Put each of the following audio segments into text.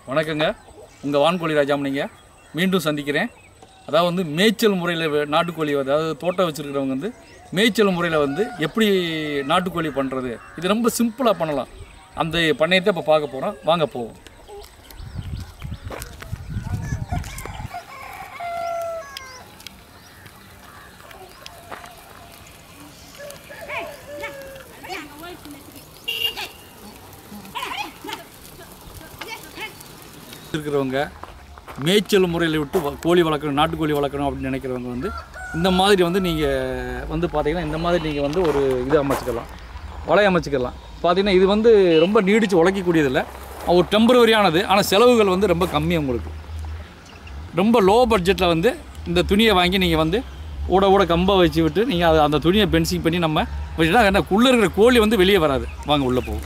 வணக்கங்க உங்கள் வான்கோழி ராஜாமணிங்க மீண்டும் சந்திக்கிறேன் அதாவது வந்து மேய்ச்சல் முறையில் நாட்டுக்கோழி வந்து அதாவது தோட்டம் வச்சுருக்கிறவங்க வந்து மேய்ச்சல் முறையில் வந்து எப்படி நாட்டுக்கோழி பண்ணுறது இது ரொம்ப சிம்பிளாக பண்ணலாம் அந்த பண்ணையத்தை இப்போ பார்க்க போகிறோம் வாங்க போவோம் இருக்கிறவங்க மேய்ச்சல் முறையில் விட்டு வ- கோழி வளர்க்கணும் நாட்டுக்கோழி வளர்க்கணும் அப்படின்னு நினைக்கிறவங்க வந்து இந்த மாதிரி வந்து நீங்கள் வந்து பார்த்தீங்கன்னா இந்த மாதிரி நீங்கள் வந்து ஒரு இது அமைச்சுக்கலாம் வலை அமைச்சுக்கலாம் பார்த்தீங்கன்னா இது வந்து ரொம்ப நீடித்து உழைக்கக்கூடியதில்லை ஒரு டெம்பரவரியானது ஆனால் செலவுகள் வந்து ரொம்ப கம்மி உங்களுக்கு ரொம்ப லோ பட்ஜெட்டில் வந்து இந்த துணியை வாங்கி நீங்கள் வந்து ஊட ஊட கம்பை வச்சு விட்டு நீங்கள் அதை அந்த துணியை பென்சிங் பண்ணி நம்ம வச்சுட்டா என்ன உள்ளே இருக்கிற கோழி வந்து வெளியே வராது வாங்க உள்ளே போகும்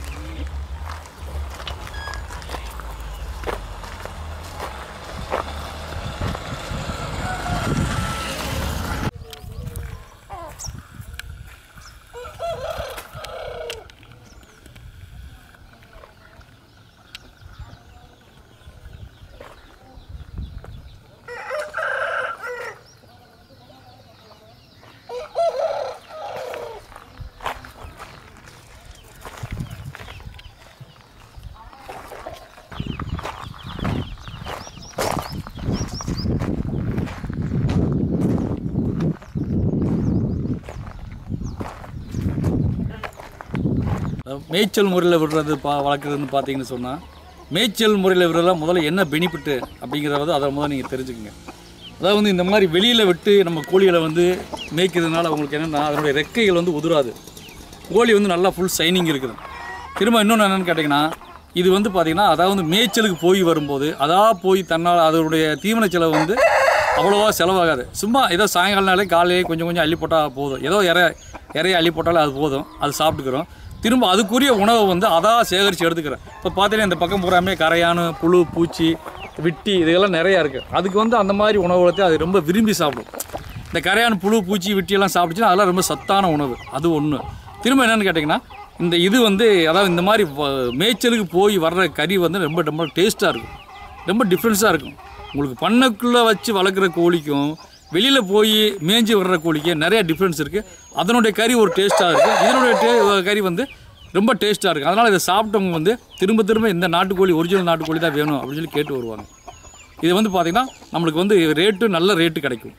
மேய்ச்சல் முறையில் விடுறது பா வளர்க்குறதுன்னு பார்த்தீங்கன்னு சொன்னால் மேய்ச்சல் முறையில் விடுறதுல முதல்ல என்ன பெனிஃபிட்டு அப்படிங்கிறத வந்து அதை முதல்ல நீங்கள் தெரிஞ்சுக்கங்க அதாவது வந்து இந்த மாதிரி வெளியில் விட்டு நம்ம கோழிகளை வந்து மேய்க்கிறதுனால அவங்களுக்கு என்னென்னா அதனுடைய ரெக்கைகள் வந்து உதிராது கோழி வந்து நல்லா ஃபுல் ஷைனிங் இருக்குது திரும்ப இன்னொன்று என்னென்னு கேட்டிங்கன்னா இது வந்து பார்த்திங்கன்னா அதாவது மேய்ச்சலுக்கு போய் வரும்போது அதாக போய் தன்னால் அதனுடைய தீவன செலவு வந்து அவ்வளோவா செலவாகாது சும்மா ஏதோ சாயங்காலனாலே காலையே கொஞ்சம் கொஞ்சம் அள்ளி போட்டால் போதும் ஏதோ இற இறைய அள்ளி போட்டாலே அது போதும் அது சாப்பிட்டுக்கிறோம் திரும்ப அதுக்குரிய உணவை வந்து அதாக சேகரித்து எடுத்துக்கிறேன் இப்போ பார்த்தீங்கன்னா இந்த பக்கம் பூராமே கரையான் புழு பூச்சி விட்டி இதெல்லாம் நிறையா இருக்குது அதுக்கு வந்து அந்த மாதிரி உணவுகளை அது ரொம்ப விரும்பி சாப்பிடும் இந்த கரையான் புழு பூச்சி விட்டியெல்லாம் சாப்பிட்டுச்சுன்னா அதெல்லாம் ரொம்ப சத்தான உணவு அது ஒன்று திரும்ப என்னென்னு கேட்டிங்கன்னா இந்த இது வந்து அதாவது இந்த மாதிரி வ- மேய்ச்சலுக்கு போய் வர்ற கறி வந்து ரொம்ப ரொம்ப டேஸ்ட்டாக இருக்கும் ரொம்ப டிஃப்ரென்ஸாக இருக்கும் உங்களுக்கு பண்ணைக்குள்ளே வச்சு வளர்க்குற கோழிக்கும் வெளியில் போய் மேய்ஞ்சி வர்ற கோழிக்கும் நிறைய டிஃப்ரென்ஸ் இருக்குது அதனுடைய கறி ஒரு டேஸ்ட்டாக இருக்குது இதனுடைய டே கறி வந்து ரொம்ப டேஸ்ட்டாக இருக்குது அதனால் இதை சாப்பிட்டவங்க வந்து திரும்ப திரும்ப இந்த நாட்டுக்கோழி ஒரிஜினல் நாட்டுக்கோழி தான் வேணும் அப்படின்னு சொல்லி கேட்டு வருவாங்க இது வந்து பார்த்திங்கன்னா நம்மளுக்கு வந்து ரேட்டு நல்ல ரேட்டு கிடைக்கும்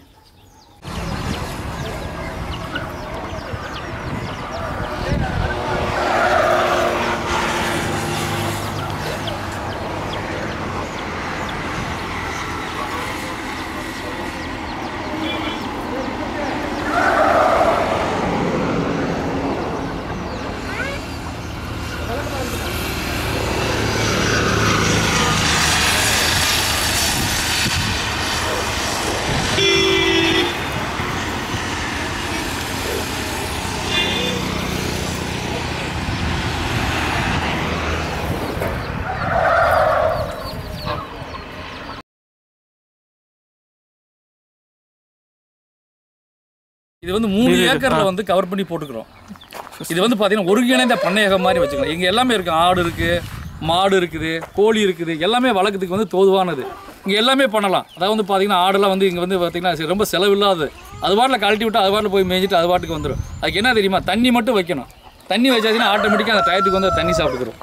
இது வந்து மூணு ஏக்கரில் வந்து கவர் பண்ணி போட்டுக்கிறோம் இது வந்து பார்த்தீங்கன்னா ஒருங்கிணைந்த பண்ணையகம் மாதிரி வச்சுக்கலாம் இங்கே எல்லாமே இருக்குது ஆடு இருக்குது மாடு இருக்குது கோழி இருக்குது எல்லாமே வளர்க்கறதுக்கு வந்து தோதுவானது இங்கே எல்லாமே பண்ணலாம் அதாவது வந்து பார்த்தீங்கன்னா ஆடெல்லாம் வந்து இங்கே வந்து பார்த்தீங்கன்னா ரொம்ப செலவில்லாது அது பாட்டில் கழட்டி விட்டு அது பாட்டில் போய் மேய்ஞ்சிட்டு அது பாட்டுக்கு வந்துடும் அதுக்கு என்ன தெரியுமா தண்ணி மட்டும் வைக்கணும் தண்ணி வச்சாச்சுன்னா ஆட்டோமேட்டிக்காக அந்த டயத்துக்கு வந்து அது தண்ணி சாப்பிட்டுக்கிறோம்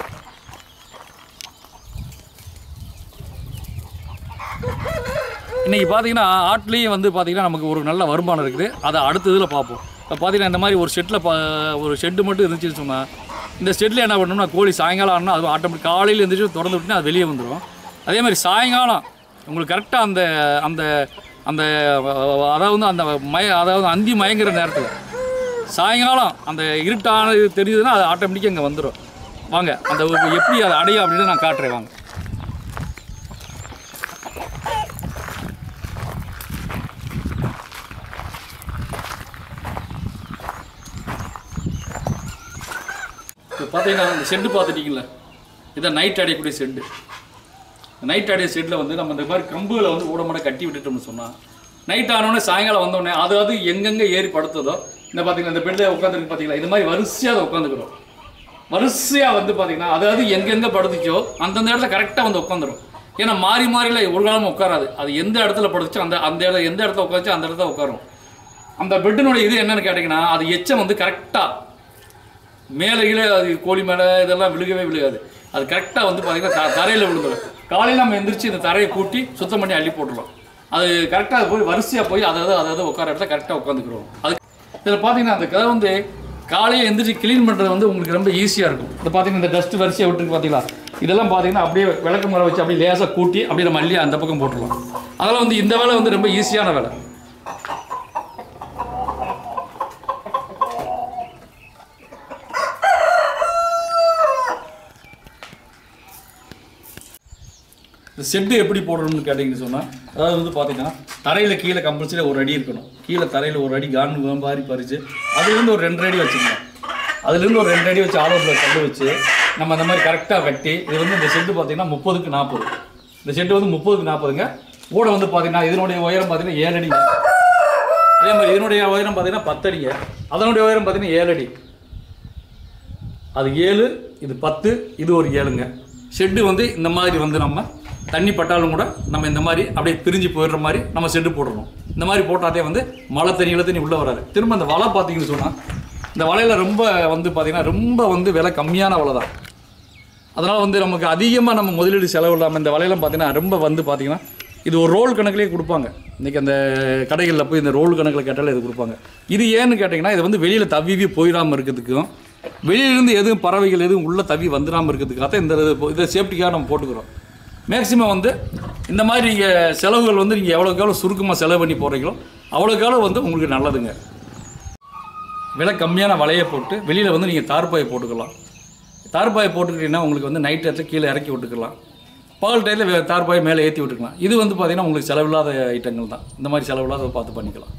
இன்றைக்கி பார்த்தீங்கன்னா ஆட்லேயும் வந்து பார்த்தீங்கன்னா நமக்கு ஒரு நல்ல வருமானம் இருக்குது அதை அடுத்த இதில் பார்ப்போம் இப்போ பார்த்தீங்கன்னா இந்த மாதிரி ஒரு ஷெட்டில் பா ஒரு ஷெட்டு மட்டும் இருந்துச்சுன்னு சொன்னால் இந்த ஷெட்டில் என்ன பண்ணணும்னா கோழி சாயங்காலம் ஆனால் அது ஆட்டோமேட்டிக் காலையில் எழுந்திரிச்சு திறந்து விட்டுனா அது வெளியே வந்துடும் அதே மாதிரி சாயங்காலம் உங்களுக்கு கரெக்டாக அந்த அந்த அந்த அதாவது அந்த மய அதாவது அந்தி மயங்குற நேரத்தில் சாயங்காலம் அந்த இருட்டானது தெரியுதுன்னா அது ஆட்டோமேட்டிக்காக இங்கே வந்துடும் வாங்க அந்த எப்படி அதை அடையும் அப்படின்னு நான் காட்டுறேன் வாங்க இப்போ பார்த்தீங்கன்னா இந்த ஷெட்டு பார்த்துட்டீங்களா இதான் நைட் அடையக்கூடிய ஷெட்டு நைட் அடைய ஷெட்டில் வந்து நம்ம இந்த மாதிரி கம்புகளை வந்து ஊடமாட கட்டி விட்டுட்டோம்னு சொன்னால் நைட் ஆனோடனே சாயங்காலம் வந்தோடனே அதாவது எங்கெங்கே ஏறி படுத்ததோ இந்த பார்த்தீங்கன்னா இந்த பெட்டில் உட்காந்துருக்கு பார்த்தீங்களா இது மாதிரி வரிசையாக அதை உட்காந்துக்கிறோம் வரிசையாக வந்து பார்த்தீங்கன்னா அதாவது எங்கெங்கே படுத்துச்சோ அந்தந்த இடத்துல கரெக்டாக வந்து உட்காந்துரும் ஏன்னா மாறி மாறிலாம் ஒரு காலமும் உட்காராது அது எந்த இடத்துல படுத்துச்சோ அந்த அந்த இடம் எந்த இடத்துல உட்காந்துச்சோ அந்த இடத்துல உட்காரும் அந்த பெட்டினுடைய இது என்னன்னு கேட்டிங்கன்னா அது எச்சம் வந்து கரெக்டாக மேலே கீழே அது கோழி மேலே இதெல்லாம் விழுகவே விழுகாது அது கரெக்டாக வந்து பார்த்தீங்கன்னா த தரையில் விழுந்துடும் காலையில் நம்ம எந்திரிச்சு இந்த தரையை கூட்டி சுத்தம் பண்ணி அள்ளி போட்டுடலாம் அது கரெக்டாக போய் வரிசையாக போய் அதாவது அதாவது உட்கார இடத்துல கரெக்டாக உட்காந்துக்கிறோம் அது இதில் பார்த்தீங்கன்னா அந்த கதை வந்து காலையை எந்திரிச்சு க்ளீன் பண்ணுறது வந்து உங்களுக்கு ரொம்ப ஈஸியாக இருக்கும் இது பார்த்தீங்கன்னா இந்த டஸ்ட் வரிசையாக விட்டுருக்கு பார்த்தீங்களா இதெல்லாம் பார்த்தீங்கன்னா அப்படியே விளக்கு முறை வச்சு அப்படியே லேசாக கூட்டி அப்படியே நம்ம அள்ளி அந்த பக்கம் போட்டுருலாம் அதெல்லாம் வந்து இந்த வேலை வந்து ரொம்ப ஈஸியான வேலை இந்த செட்டு எப்படி போடணும்னு கேட்டிங்கன்னு சொன்னால் அதாவது வந்து பார்த்தீங்கன்னா தரையில் கீழே கம்பல்சரி ஒரு அடி இருக்கணும் கீழே தரையில் ஒரு அடி கார்னு மாதிரி பறித்து அதுலேருந்து ஒரு ரெண்டு அடி வச்சுக்கணும் அதுலேருந்து ஒரு ரெண்டு அடி வச்சு ஆலோசில் கல் வச்சு நம்ம அந்த மாதிரி கரெக்டாக வெட்டி இது வந்து இந்த செட்டு பார்த்தீங்கன்னா முப்பதுக்கு நாற்பது இந்த செட்டு வந்து முப்பதுக்கு நாற்பதுங்க கூட வந்து பார்த்தீங்கன்னா இதனுடைய உயரம் பார்த்தீங்கன்னா ஏழு அடிங்க அதே மாதிரி இதனுடைய உயரம் பார்த்தீங்கன்னா பத்து அடிங்க அதனுடைய உயரம் பார்த்தீங்கன்னா ஏழு அடி அது ஏழு இது பத்து இது ஒரு ஏழுங்க ஷெட்டு வந்து இந்த மாதிரி வந்து நம்ம தண்ணி பட்டாலும் கூட நம்ம இந்த மாதிரி அப்படியே பிரிஞ்சு போயிடுற மாதிரி நம்ம ஷெட்டு போடணும் இந்த மாதிரி போட்டாதே வந்து மழை தண்ணி இழ தண்ணி உள்ளே வராது திரும்ப அந்த வலை பார்த்தீங்கன்னு சொன்னால் இந்த வலையில் ரொம்ப வந்து பார்த்தீங்கன்னா ரொம்ப வந்து விலை கம்மியான வலை தான் அதனால் வந்து நமக்கு அதிகமாக நம்ம முதலீடு செலவு இல்லாமல் இந்த வலையெல்லாம் பார்த்தீங்கன்னா ரொம்ப வந்து பார்த்தீங்கன்னா இது ஒரு ரோல் கணக்குலேயே கொடுப்பாங்க இன்றைக்கி அந்த கடைகளில் போய் இந்த ரோல் கணக்கில் கேட்டாலே இது கொடுப்பாங்க இது ஏன்னு கேட்டிங்கன்னா இது வந்து வெளியில் தவிவி போயிடாமல் இருக்கிறதுக்கும் வெளியிலேருந்து எதுவும் பறவைகள் எதுவும் உள்ளே தவி வந்துடாமல் இருக்கிறதுக்காக இந்த இது- இதை சேஃப்டிக்காக நம்ம போட்டுக்கிறோம் மேக்ஸிமம் வந்து இந்த மாதிரி நீங்கள் செலவுகள் வந்து நீங்கள் எவ்வளோக்கு எவ்வளோ சுருக்கமாக செலவு பண்ணி போடுறீங்களோ அவ்வளோக்கு எவ்வளோ வந்து உங்களுக்கு நல்லதுங்க விலை கம்மியான வலையை போட்டு வெளியில் வந்து நீங்கள் தார்பாயை போட்டுக்கலாம் தார்பாயை போட்டுக்கிட்டீங்கன்னா உங்களுக்கு வந்து நைட் நேரத்தில் கீழே இறக்கி விட்டுக்கலாம் பகல் டைத்தில் தார்பாயை மேலே ஏற்றி விட்டுக்கலாம் இது வந்து பார்த்தீங்கன்னா உங்களுக்கு செலவில்லாத ஐட்டங்கள் தான் இந்த மாதிரி செலவில்லாத பார்த்து பண்ணிக்கலாம்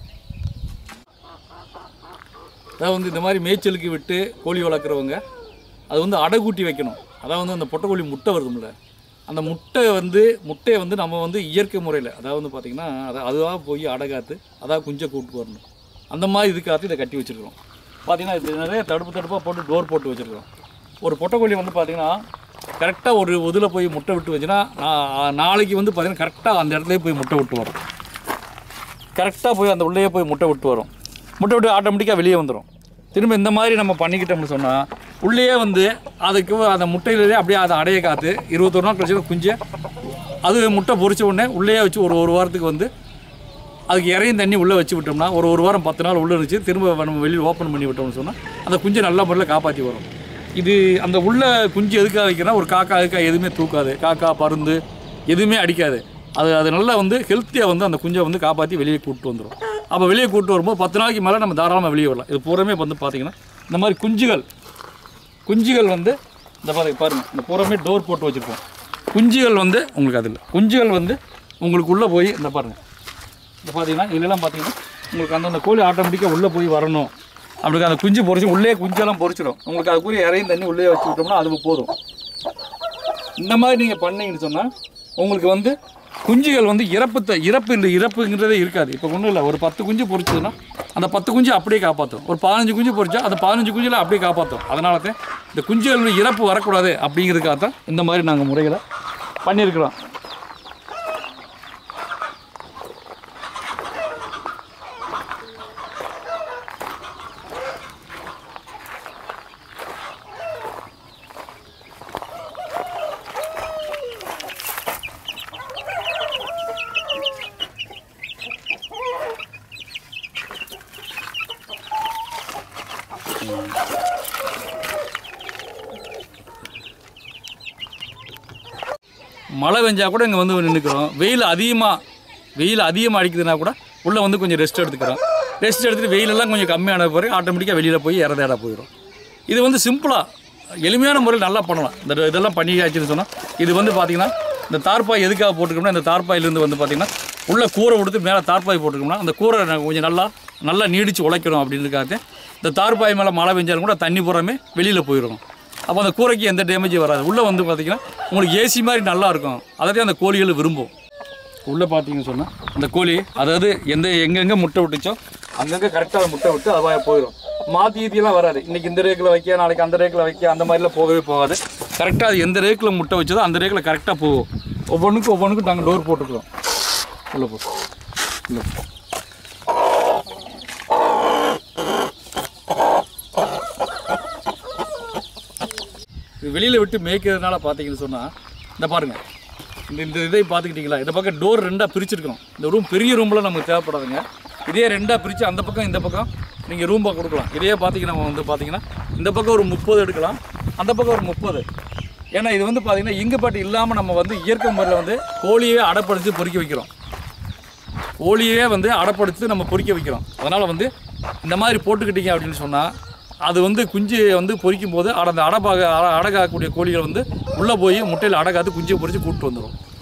அதாவது வந்து இந்த மாதிரி மேய்ச்சலுக்கு விட்டு கோழி வளர்க்குறவங்க அது வந்து அடைகூட்டி வைக்கணும் அதாவது வந்து அந்த பொட்டைக்கோழி முட்டை வருதும்ல அந்த முட்டை வந்து முட்டையை வந்து நம்ம வந்து இயற்கை முறையில் அதாவது வந்து பார்த்திங்கன்னா அதை அதுவாக போய் அடை காத்து அதாக குஞ்சை கூப்பிட்டு வரணும் அந்த மாதிரி இதுக்காக இதை கட்டி வச்சுருக்கோம் பார்த்தீங்கன்னா இது நிறைய தடுப்பு தடுப்பாக போட்டு டோர் போட்டு வச்சுருக்கோம் ஒரு பொட்டைக்கோழி வந்து பார்த்திங்கன்னா கரெக்டாக ஒரு இதில் போய் முட்டை விட்டு வச்சுன்னா நா- நாளைக்கு வந்து பார்த்திங்கன்னா கரெக்டாக அந்த இடத்துலயே போய் முட்டை விட்டு வரும் கரெக்டாக போய் அந்த உள்ளேயே போய் முட்டை விட்டு வரும் முட்டை விட்டு ஆட்டோமேட்டிக்காக வெளியே வந்துடும் திரும்ப இந்த மாதிரி நம்ம பண்ணிக்கிட்டோம்னு சொன்னால் உள்ளேயே வந்து அதுக்கு அந்த முட்டையிலேயே அப்படியே அதை அடைய காத்து இருபத்தொரு நாள் கழிச்சு குஞ்சு அது முட்டை பொரிச்ச உடனே உள்ளேயே வச்சு ஒரு ஒரு வாரத்துக்கு வந்து அதுக்கு இறையும் தண்ணி உள்ளே வச்சு விட்டோம்னா ஒரு ஒரு வாரம் பத்து நாள் உள்ளே இருந்துச்சு திரும்ப நம்ம வெளியில் ஓப்பன் பண்ணி விட்டோம்னு சொன்னால் அந்த குஞ்சை நல்ல முறையில் காப்பாற்றி வரும் இது அந்த உள்ள குஞ்சு எதுக்காக வைக்கிறனா ஒரு காக்கா அதுக்கா எதுவுமே தூக்காது காக்கா பருந்து எதுவுமே அடிக்காது அது அது நல்லா வந்து ஹெல்த்தியாக வந்து அந்த குஞ்சை வந்து காப்பாற்றி வெளியே கூப்பிட்டு வந்துடும் அப்போ வெளியே கூப்பிட்டு வரும்போது பத்து நாளைக்கு மேலே நம்ம தாராளமாக வெளியே வரலாம் இது பூராமே வந்து பார்த்திங்கன்னா இந்த மாதிரி குஞ்சுகள் குஞ்சுகள் வந்து இந்த பாருங்க பாருங்கள் இந்த பூராமே டோர் போட்டு வச்சுருப்போம் குஞ்சுகள் வந்து உங்களுக்கு அதில் குஞ்சுகள் வந்து உங்களுக்கு உள்ளே போய் இந்த பாருங்கள் இந்த பார்த்தீங்கன்னா இதெல்லாம் பார்த்தீங்கன்னா உங்களுக்கு அந்தந்த கோழி ஆட்டோமேட்டிக்காக உள்ளே போய் வரணும் அப்படி அந்த குஞ்சு பொரிச்சு உள்ளே குஞ்செல்லாம் பொரிச்சிடும் உங்களுக்கு அதுக்குரிய இறையும் தண்ணி உள்ளே வச்சு விட்டோம்னா அது போதும் இந்த மாதிரி நீங்கள் பண்ணீங்கன்னு சொன்னால் உங்களுக்கு வந்து குஞ்சுகள் வந்து இறப்பு த- இறப்பு இல்லை இறப்புங்கிறதே இருக்காது இப்போ ஒன்றும் இல்லை ஒரு பத்து குஞ்சு பொரிச்சதுன்னா அந்த பத்து குஞ்சு அப்படியே காப்பாற்றும் ஒரு பதினஞ்சு குஞ்சு பொரிச்சா அந்த பதினஞ்சு குஞ்சில் அப்படியே காப்பாற்றும் அதனால தான் இந்த குஞ்சுகள் இறப்பு வரக்கூடாது அப்படிங்கிறதுக்காக தான் இந்த மாதிரி நாங்கள் முறைகளை பண்ணியிருக்கிறோம் மழை பெஞ்சா கூட இங்கே வந்து நின்றுக்கிறோம் வெயில் அதிகமாக வெயில் அதிகமாக அடிக்குதுன்னா கூட உள்ளே வந்து கொஞ்சம் ரெஸ்ட் எடுத்துக்கிறோம் ரெஸ்ட் எடுத்துகிட்டு வெயிலெல்லாம் கொஞ்சம் கம்மியான பிறகு ஆட்டோமேட்டிக்காக வெளியில் போய் இறதேடா போயிடும் இது வந்து சிம்பிளாக எளிமையான முறையில் நல்லா பண்ணலாம் இந்த இதெல்லாம் பண்ணியாச்சுன்னு சொன்னால் இது வந்து பார்த்திங்கன்னா இந்த தார்பாய் எதுக்காக போட்டுக்கோம்னா இந்த தார்பாயிலேருந்து வந்து பார்த்திங்கன்னா உள்ள கூரை கொடுத்து மேலே தார்பாய் போட்டுக்கோம்னா அந்த கூரை நான் கொஞ்சம் நல்லா நல்லா நீடிச்சு உழைக்கணும் அப்படின்றதுக்காக இந்த தார்பாய் மேலே மழை பெஞ்சாலும் கூட தண்ணி பூராமே வெளியில் போயிடும் அப்போ அந்த கூரைக்கு எந்த டேமேஜும் வராது உள்ளே வந்து பார்த்தீங்கன்னா உங்களுக்கு ஏசி மாதிரி நல்லா இருக்கும் அதையும் அந்த கோழிகள் விரும்பும் உள்ளே பார்த்தீங்கன்னு சொன்னால் அந்த கோழி அதாவது எந்த எங்கெங்கே முட்டை விட்டுச்சோ அங்கங்கே கரெக்டாக முட்டை விட்டு அதுவாக போயிடும் மாற்றி ஈத்தியெல்லாம் வராது இன்றைக்கி இந்த ரேக்கில் வைக்க நாளைக்கு அந்த ரேக்கில் வைக்க அந்த மாதிரிலாம் போகவே போகாது கரெக்டாக அது எந்த ரேக்கில் முட்டை வச்சதோ அந்த ரேக்கில் கரெக்டாக போகும் ஒவ்வொன்றுக்கும் ஒவ்வொன்றுக்கும் நாங்கள் டோர் போட்டுக்கிறோம் உள்ள போ உள்ள போ. இது வெளியில் விட்டு மேய்க்கிறதுனால பார்த்தீங்கன்னு சொன்னால் இந்த பாருங்கள் இந்த இந்த இதை பார்த்துக்கிட்டிங்களா இந்த பக்கம் டோர் ரெண்டாக பிரிச்சிருக்கணும் இந்த ரூம் பெரிய ரூமில் நமக்கு தேவைப்படாதுங்க இதே ரெண்டாக பிரித்து அந்த பக்கம் இந்த பக்கம் நீங்கள் ரூமாக கொடுக்கலாம் இதே பார்த்தீங்கன்னா வந்து பார்த்தீங்கன்னா இந்த பக்கம் ஒரு முப்பது எடுக்கலாம் அந்த பக்கம் ஒரு முப்பது ஏன்னா இது வந்து பார்த்தீங்கன்னா இங்குப்பாட்டு இல்லாமல் நம்ம வந்து இயற்கை முறையில் வந்து கோழியே அடைப்படுத்தி பொறிக்க வைக்கிறோம் கோழியே வந்து அடைப்படுத்தி நம்ம பொறிக்க வைக்கிறோம் அதனால் வந்து இந்த மாதிரி போட்டுக்கிட்டீங்க அப்படின்னு சொன்னால் அது வந்து குஞ்சு வந்து பொரிக்கும் போது அட- அந்த அடப்பாக அடை காக்கக்கூடிய கோழிகள் வந்து உள்ளே போய் முட்டையில் அடை காத்து குஞ்சை பொரித்து கூப்பிட்டு வந்துடும்